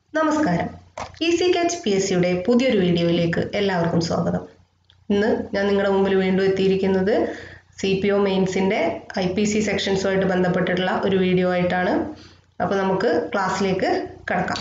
നമസ്കാരം ഈസി കാച്ച് P S സിയുടെ പുതിയൊരു വീഡിയോയിലേക്ക് എല്ലാവർക്കും സ്വാഗതം ഇന്ന് ഞാൻ നിങ്ങളുടെ മുമ്പിൽ വീണ്ടും എത്തിയിരിക്കുന്നത് സി പി ഒ മെയിൻസിൻ്റെ ഐ പി സി സെക്ഷൻസുമായിട്ട് ബന്ധപ്പെട്ടിട്ടുള്ള ഒരു വീഡിയോ ആയിട്ടാണ് അപ്പോൾ നമുക്ക് ക്ലാസ്സിലേക്ക് കിടക്കാം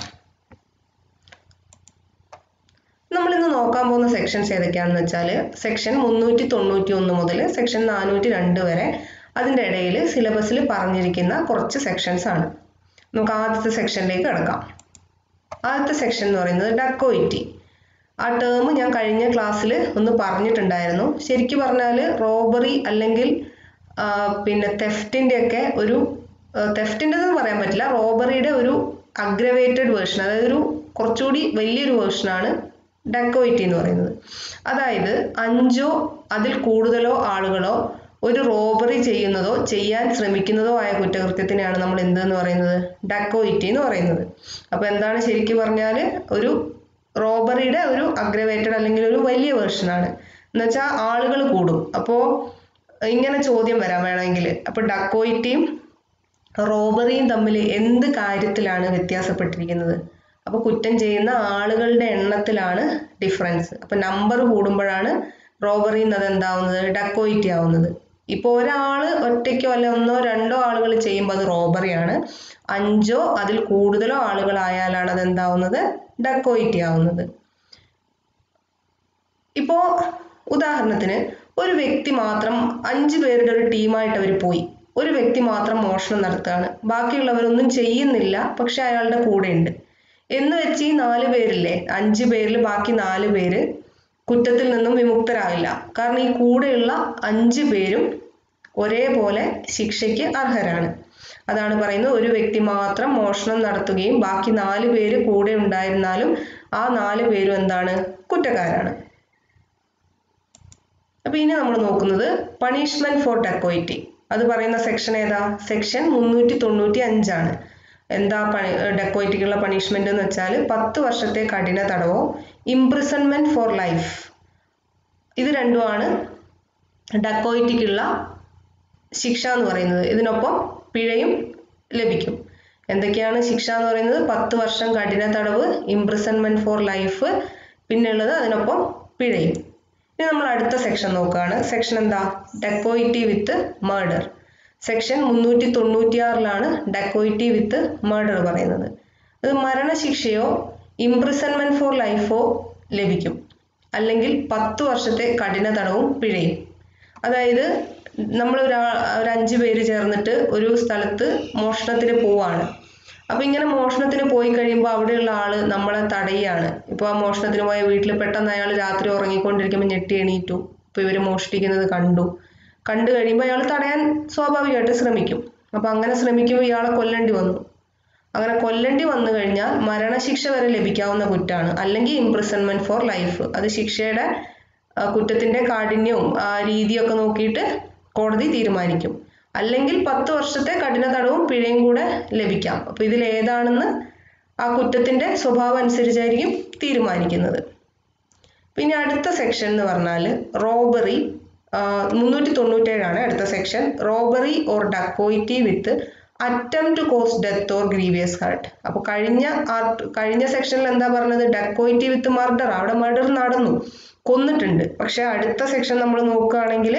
നമ്മളിന്ന് നോക്കാൻ പോകുന്ന സെക്ഷൻസ് ഏതൊക്കെയാണെന്ന് വെച്ചാൽ സെക്ഷൻ മുന്നൂറ്റി തൊണ്ണൂറ്റി ഒന്ന് മുതൽ സെക്ഷൻ നാനൂറ്റി രണ്ട് വരെ അതിൻ്റെ ഇടയിൽ സിലബസിൽ പറഞ്ഞിരിക്കുന്ന കുറച്ച് സെക്ഷൻസ് ആണ് നമുക്ക് ആദ്യത്തെ സെക്ഷനിലേക്ക് കിടക്കാം ആദ്യത്തെ സെക്ഷൻ എന്ന് പറയുന്നത് ഡക്കോയിറ്റി ആ ടേം ഞാൻ കഴിഞ്ഞ ക്ലാസ്സിൽ ഒന്ന് പറഞ്ഞിട്ടുണ്ടായിരുന്നു ശരിക്കും പറഞ്ഞാൽ റോബറി അല്ലെങ്കിൽ ആ, പിന്നെ തെഫ്റ്റിൻ്റെ ഒക്കെ ഒരു തെഫ്റ്റിൻ്റെ എന്ന് പറയാൻ പറ്റില്ല റോബറിയുടെ ഒരു അഗ്രവേറ്റഡ് വേർഷൻ അതായത് ഒരു കുറച്ചുകൂടി വലിയൊരു വേർഷനാണ് ഡക്കോയിറ്റി എന്ന് പറയുന്നത് അതായത് അഞ്ചോ അതിൽ കൂടുതലോ ആളുകളോ ഒരു റോബറി ചെയ്യുന്നതോ ചെയ്യാൻ ശ്രമിക്കുന്നതോ ആയ കുറ്റകൃത്യത്തിനെയാണ് നമ്മൾ എന്തെന്ന് പറയുന്നത് ഡക്കോയിറ്റി എന്ന് പറയുന്നത് അപ്പൊ എന്താണ് ശരിക്കും പറഞ്ഞാൽ ഒരു റോബറിയുടെ ഒരു അഗ്രവേറ്റഡ് അല്ലെങ്കിൽ ഒരു വലിയ വേർഷനാണ് എന്നുവെച്ചാൽ ആളുകൾ കൂടും അപ്പോൾ ഇങ്ങനെ ചോദ്യം വരാം വേണമെങ്കിൽ അപ്പോൾ ഡക്കോയിറ്റിയും റോബറിയും തമ്മിൽ എന്ത് കാര്യത്തിലാണ് വ്യത്യാസപ്പെട്ടിരിക്കുന്നത് അപ്പോൾ കുറ്റം ചെയ്യുന്ന ആളുകളുടെ എണ്ണത്തിലാണ് ഡിഫറൻസ് അപ്പോൾ നമ്പർ കൂടുമ്പോഴാണ് റോബറി എന്നത് എന്താവുന്നത് ഡക്കോയിറ്റി ആവുന്നത് ഇപ്പോൾ ഒരാൾ ഒറ്റയ്ക്കോ അല്ല ഒന്നോ രണ്ടോ ആളുകൾ ചെയ്യുമ്പോൾ അത് റോബറിയാണ് അഞ്ചോ അതിൽ കൂടുതലോ ആളുകളായാലാണ് അത് എന്താവുന്നത് ഡക്കോയിറ്റി ആവുന്നത് ഇപ്പോ ഉദാഹരണത്തിന് ഒരു വ്യക്തി മാത്രം അഞ്ച് പേരുടെ ഒരു ടീമായിട്ട് അവർ പോയി ഒരു വ്യക്തി മാത്രം മോഷണം നടത്തുകയാണ് ബാക്കിയുള്ളവരൊന്നും ചെയ്യുന്നില്ല പക്ഷെ അയാളുടെ കൂടെ ഉണ്ട് എന്ന് വെച്ച് ഈ നാല് പേരില്ലേ അഞ്ച് പേരിൽ ബാക്കി നാല് പേര് കുറ്റത്തിൽ നിന്നും വിമുക്തരാകില്ല കാരണം ഈ കൂടെയുള്ള അഞ്ച് പേരും ഒരേപോലെ ശിക്ഷയ്ക്ക് അർഹരാണ് അതാണ് പറയുന്നത് ഒരു വ്യക്തി മാത്രം മോഷണം നടത്തുകയും ബാക്കി നാല് പേര് കൂടെ ഉണ്ടായിരുന്നാലും ആ നാല് പേരും എന്താണ് കുറ്റക്കാരാണ് അപ്പൊ ഇനി നമ്മൾ നോക്കുന്നത് പണിഷ്മെന്റ് ഫോർ ഡക്കോയിറ്റി അത് പറയുന്ന സെക്ഷൻ ഏതാ സെക്ഷൻ മുന്നൂറ്റി തൊണ്ണൂറ്റി അഞ്ചാണ് എന്താ പണി ഡക്കോയിറ്റിക്കുള്ള പണിഷ്മെന്റ് എന്ന് വെച്ചാൽ പത്ത് വർഷത്തെ കഠിന തടവോ ഇംപ്രിസൺമെന്റ് ഫോർ ലൈഫ് ഇത് രണ്ടുമാണ് ഡക്കോയിറ്റിക്കുള്ള ശിക്ഷ എന്ന് പറയുന്നത് ഇതിനൊപ്പം പിഴയും ലഭിക്കും എന്തൊക്കെയാണ് ശിക്ഷ എന്ന് പറയുന്നത് പത്ത് വർഷം കഠിന തടവ് ഇംപ്രിസൺമെന്റ് ഫോർ ലൈഫ് പിന്നെയുള്ളത് അതിനൊപ്പം പിഴയും ഇനി നമ്മൾ അടുത്ത സെക്ഷൻ നോക്കുകയാണ് സെക്ഷൻ എന്താ ഡെക്കോയിറ്റി വിത്ത് മർഡർ സെക്ഷൻ മുന്നൂറ്റി തൊണ്ണൂറ്റിയാറിലാണ് ഡെക്കോയിറ്റി വിത്ത് മർഡർ പറയുന്നത് അത് മരണശിക്ഷയോ ഇംപ്രിസൺമെന്റ് ഫോർ ലൈഫോ ലഭിക്കും അല്ലെങ്കിൽ പത്ത് വർഷത്തെ കഠിന തടവും പിഴയും അതായത് നമ്മൾ ഒരാ ഒരു അഞ്ച് പേര് ചേർന്നിട്ട് ഒരു സ്ഥലത്ത് മോഷണത്തിന് പോവാണ് അപ്പൊ ഇങ്ങനെ മോഷണത്തിന് പോയി കഴിയുമ്പോൾ അവിടെയുള്ള ആള് നമ്മളെ തടയാണ് ഇപ്പൊ ആ മോഷണത്തിന് പോയ വീട്ടിൽ പെട്ടെന്ന് അയാൾ രാത്രി ഉറങ്ങിക്കൊണ്ടിരിക്കുമ്പോൾ ഞെട്ടി എണീറ്റു ഇപ്പൊ ഇവര് മോഷ്ടിക്കുന്നത് കണ്ടു കണ്ടു കഴിയുമ്പോൾ അയാൾ തടയാൻ സ്വാഭാവികമായിട്ട് ശ്രമിക്കും അപ്പൊ അങ്ങനെ ശ്രമിക്കുമ്പോൾ ഇയാളെ കൊല്ലേണ്ടി വന്നു അങ്ങനെ കൊല്ലേണ്ടി വന്നു കഴിഞ്ഞാൽ മരണശിക്ഷ വരെ ലഭിക്കാവുന്ന കുറ്റാണ് അല്ലെങ്കിൽ ഇംപ്രിസൺമെന്റ് ഫോർ ലൈഫ് അത് ശിക്ഷയുടെ ആ, കുറ്റത്തിന്റെ കാഠിന്യവും ആ രീതിയൊക്കെ നോക്കിയിട്ട് കോടതി തീരുമാനിക്കും അല്ലെങ്കിൽ പത്ത് വർഷത്തെ കഠിന തടവും പിഴയും കൂടെ ലഭിക്കാം അപ്പൊ ഇതിൽ ഏതാണെന്ന് ആ കുറ്റത്തിന്റെ സ്വഭാവം അനുസരിച്ചായിരിക്കും തീരുമാനിക്കുന്നത് പിന്നെ അടുത്ത സെക്ഷൻ എന്ന് പറഞ്ഞാൽ റോബറി മുന്നൂറ്റി തൊണ്ണൂറ്റേഴാണ് അടുത്ത section robbery or dacoity with attempt to cause death or grievous hurt അപ്പോൾ കഴിഞ്ഞ ആ കഴിഞ്ഞ സെക്ഷനിൽ എന്താ പറഞ്ഞത് ഡക്കോയിറ്റി വിത്ത് മർഡർ അവിടെ മർഡർ നടന്നു കൊന്നിട്ടുണ്ട് പക്ഷെ അടുത്ത സെക്ഷൻ നമ്മൾ നോക്കുകയാണെങ്കിൽ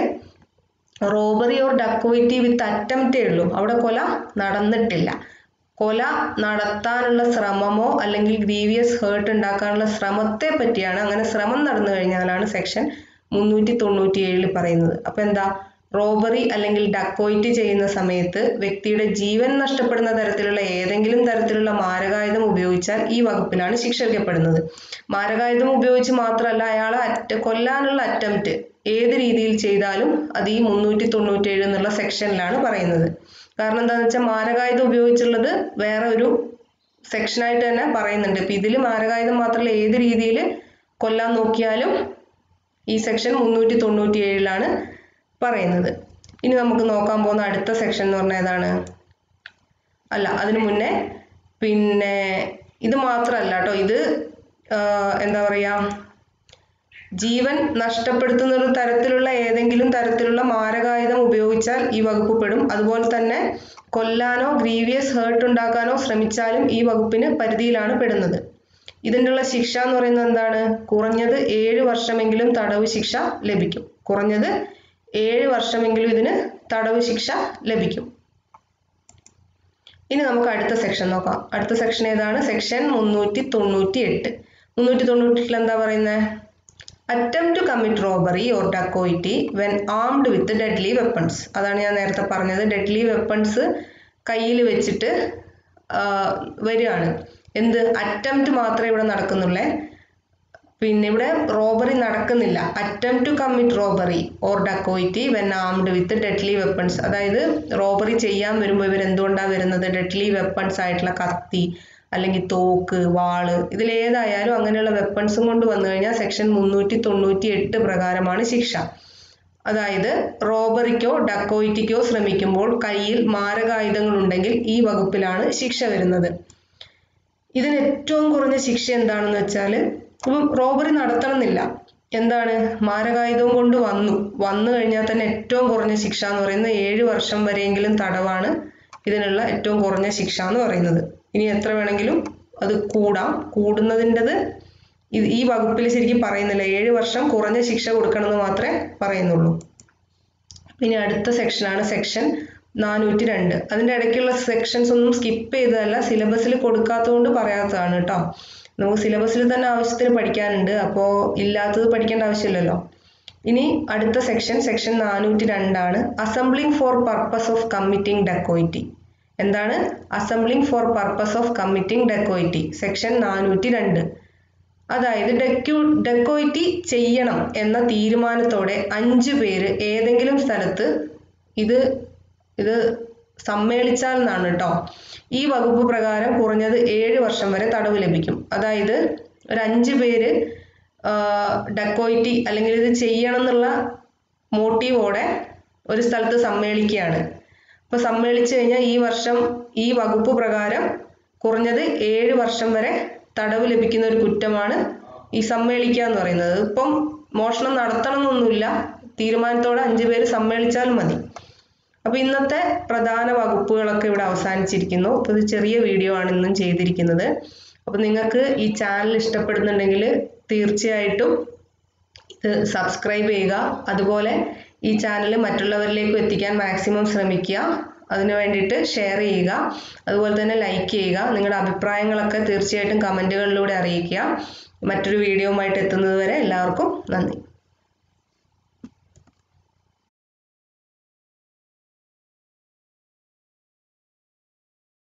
റോബറി ഓർ ഡക്കോയിറ്റി വിത്ത് അറ്റംപ്റ്റേ ഉള്ളൂ അവിടെ കൊല നടന്നിട്ടില്ല കൊല നടത്താനുള്ള ശ്രമമോ അല്ലെങ്കിൽ ഗ്രീവിയസ് ഹേർട്ട് ഉണ്ടാക്കാനുള്ള ശ്രമത്തെ പറ്റിയാണ് അങ്ങനെ ശ്രമം നടന്നു കഴിഞ്ഞാലാണ് സെക്ഷൻ മുന്നൂറ്റി തൊണ്ണൂറ്റി ഏഴിൽ പറയുന്നത് അപ്പൊ എന്താ റോബറി അല്ലെങ്കിൽ ഡക്കോയിറ്റ് ചെയ്യുന്ന സമയത്ത് വ്യക്തിയുടെ ജീവൻ നഷ്ടപ്പെടുന്ന തരത്തിലുള്ള ഏതെങ്കിലും തരത്തിലുള്ള മാരകായുധം ഉപയോഗിച്ചാൽ ഈ വകുപ്പിലാണ് ശിക്ഷിക്കപ്പെടുന്നത് മാരകായുധം ഉപയോഗിച്ച് മാത്രമല്ല അയാളെ അറ്റ കൊല്ലാനുള്ള അറ്റംപ്റ്റ് ഏത് രീതിയിൽ ചെയ്താലും അത് ഈ മുന്നൂറ്റി തൊണ്ണൂറ്റി ഏഴ് എന്നുള്ള സെക്ഷനിലാണ് പറയുന്നത് കാരണം എന്താണെന്ന് വെച്ചാൽ മാരകായുധം ഉപയോഗിച്ചുള്ളത് വേറെ ഒരു സെക്ഷനായിട്ട് തന്നെ പറയുന്നുണ്ട് ഇപ്പൊ ഇതിൽ മാരകായുധം മാത്രമല്ല ഏത് രീതിയിൽ കൊല്ലാൻ നോക്കിയാലും ഈ സെക്ഷൻ മുന്നൂറ്റി തൊണ്ണൂറ്റി ഏഴിലാണ് പറയുന്നത് ഇനി നമുക്ക് നോക്കാൻ പോകുന്ന അടുത്ത സെക്ഷൻ എന്ന് പറഞ്ഞാൽ ഏതാണ് അല്ല അതിനു മുന്നേ പിന്നെ ഇത് മാത്രമല്ല കേട്ടോ ഇത് ആ, എന്താ പറയാ ജീവൻ നഷ്ടപ്പെടുത്തുന്ന ഒരു തരത്തിലുള്ള ഏതെങ്കിലും തരത്തിലുള്ള മാരകായുധം ഉപയോഗിച്ചാൽ ഈ വകുപ്പ് പെടും അതുപോലെ തന്നെ കൊല്ലാനോ ഗ്രീവിയസ് ഹേർട്ട് ഉണ്ടാക്കാനോ ശ്രമിച്ചാലും ഈ വകുപ്പിന് പരിധിയിലാണ് പെടുന്നത് ഇതിനുള്ള ശിക്ഷ എന്ന് പറയുന്നത് എന്താണ് കുറഞ്ഞത് ഏഴ് വർഷമെങ്കിലും തടവ് ശിക്ഷ ലഭിക്കും കുറഞ്ഞത് ഏഴ് വർഷമെങ്കിലും ഇതിന് തടവ് ശിക്ഷ ലഭിക്കും ഇനി നമുക്ക് അടുത്ത സെക്ഷൻ നോക്കാം അടുത്ത സെക്ഷൻ ഏതാണ് സെക്ഷൻ മുന്നൂറ്റി തൊണ്ണൂറ്റി എട്ട് മുന്നൂറ്റി തൊണ്ണൂറ്റിൽ എന്താ പറയുന്നത് attempt to commit robbery or dacoity when armed with deadly weapons അതാണ് ഞാൻ നേരത്തെ പറഞ്ഞത് ഡെഡ്ലി വെപ്പൺസ് കയ്യിൽ വെച്ചിട്ട് വരികയാണ് എന്ത് അറ്റംപ്റ്റ് മാത്രമേ ഇവിടെ നടക്കുന്നുള്ളേ പിന്നെ ഇവിടെ റോബറി നടക്കുന്നില്ല attempt to commit robbery or dacoity when armed with deadly weapons അതായത് റോബറി ചെയ്യാൻ വരുമ്പോൾ ഇവർ എന്തുകൊണ്ടാണ് വരുന്നത് ഡെഡ്ലി വെപ്പൺസ് ആയിട്ടുള്ള കത്തി അല്ലെങ്കിൽ തോക്ക് വാള് ഇതിലേതായാലും അങ്ങനെയുള്ള വെപ്പൺസും കൊണ്ട് വന്നു കഴിഞ്ഞാൽ സെക്ഷൻ മുന്നൂറ്റി തൊണ്ണൂറ്റി എട്ട് പ്രകാരമാണ് ശിക്ഷ അതായത് റോബറിക്കോ ഡക്കോയിറ്റിക്കോ ശ്രമിക്കുമ്പോൾ കയ്യിൽ മാരകായുധങ്ങൾ ഉണ്ടെങ്കിൽ ഈ വകുപ്പിലാണ് ശിക്ഷ വരുന്നത് ഇതിന് ഏറ്റവും കുറഞ്ഞ ശിക്ഷ എന്താണെന്ന് വെച്ചാൽ ഇപ്പം റോബറി നടത്തണമെന്നില്ല എന്താണ് മാരകായുധം കൊണ്ട് വന്നു വന്നു കഴിഞ്ഞാൽ തന്നെ ഏറ്റവും കുറഞ്ഞ ശിക്ഷ എന്ന് പറയുന്നത് ഏഴ് വർഷം വരെയെങ്കിലും തടവാണ് ഇതിനുള്ള ഏറ്റവും കുറഞ്ഞ ശിക്ഷ എന്ന് പറയുന്നത് ഇനി എത്ര വേണമെങ്കിലും അത് കൂടാം കൂടുന്നതിൻ്റെത് ഇത് ഈ വകുപ്പിൽ ശരിക്കും പറയുന്നില്ല ഏഴ് വർഷം കുറഞ്ഞ ശിക്ഷ കൊടുക്കണമെന്ന് മാത്രമേ പറയുന്നുള്ളൂ പിന്നെ അടുത്ത സെക്ഷനാണ് സെക്ഷൻ നാനൂറ്റി രണ്ട് അതിൻ്റെ ഇടയ്ക്കുള്ള സെക്ഷൻസ് ഒന്നും സ്കിപ്പ് ചെയ്തതല്ല സിലബസിൽ കൊടുക്കാത്തതുകൊണ്ട് പറയാത്തതാണ് കേട്ടോ നമുക്ക് സിലബസിൽ തന്നെ ആവശ്യത്തിന് പഠിക്കാനുണ്ട് അപ്പോൾ ഇല്ലാത്തത് പഠിക്കേണ്ട ആവശ്യമില്ലല്ലോ ഇനി അടുത്ത സെക്ഷൻ സെക്ഷൻ നാനൂറ്റി രണ്ടാണ് assembling for purpose of committing dacoity എന്താണ് assembling for purpose of committing dacoity section നാനൂറ്റി രണ്ട് അതായത് ഡെക്യൂ ഡെക്കോയിറ്റി ചെയ്യണം എന്ന തീരുമാനത്തോടെ അഞ്ചു പേര് ഏതെങ്കിലും സ്ഥലത്ത് ഇത് ഇത് സമ്മേളിച്ചാൽ എന്നാണ് കേട്ടോ ഈ വകുപ്പ് പ്രകാരം കുറഞ്ഞത് ഏഴ് വർഷം വരെ തടവ് ലഭിക്കും അതായത് ഒരു അഞ്ച് പേര് ഡെക്കോയിറ്റി അല്ലെങ്കിൽ ഇത് ചെയ്യണം എന്നുള്ള മോട്ടീവോടെ ഒരു സ്ഥലത്ത് സമ്മേളിക്കുകയാണ് അപ്പോൾ സമ്മേളിച്ചു കഴിഞ്ഞാൽ ഈ വർഷം ഈ വകുപ്പ് പ്രകാരം കുറഞ്ഞത് ഏഴ് വർഷം വരെ തടവ് ലഭിക്കുന്ന ഒരു കുറ്റമാണ് ഈ സമ്മേളിക്കുക എന്ന് പറയുന്നത് ഇപ്പം മോഷണം നടത്തണം എന്നൊന്നുമില്ല തീരുമാനത്തോടെ അഞ്ചു പേര് സമ്മേളിച്ചാലും മതി അപ്പൊ ഇന്നത്തെ പ്രധാന വകുപ്പുകളൊക്കെ ഇവിടെ അവസാനിച്ചിരിക്കുന്നു അപ്പൊ ഇത് ചെറിയ വീഡിയോ ആണ് ഇന്നും ചെയ്തിരിക്കുന്നത് അപ്പൊ നിങ്ങൾക്ക് ഈ ചാനൽ ഇഷ്ടപ്പെടുന്നുണ്ടെങ്കിൽ തീർച്ചയായിട്ടും ഇത് സബ്സ്ക്രൈബ് ചെയ്യുക അതുപോലെ ഈ ചാനൽ മറ്റുള്ളവരിലേക്കും എത്തിക്കാൻ മാക്സിമം ശ്രമിക്കുക അതിനു വേണ്ടിയിട്ട് ഷെയർ ചെയ്യുക അതുപോലെ തന്നെ ലൈക്ക് ചെയ്യുക നിങ്ങളുടെ അഭിപ്രായങ്ങളൊക്കെ തീർച്ചയായിട്ടും കമൻറ്റുകളിലൂടെ അറിയിക്കുക മറ്റൊരു വീഡിയോയുമായിട്ട് എത്തുന്നത് വരെ എല്ലാവർക്കും നന്ദി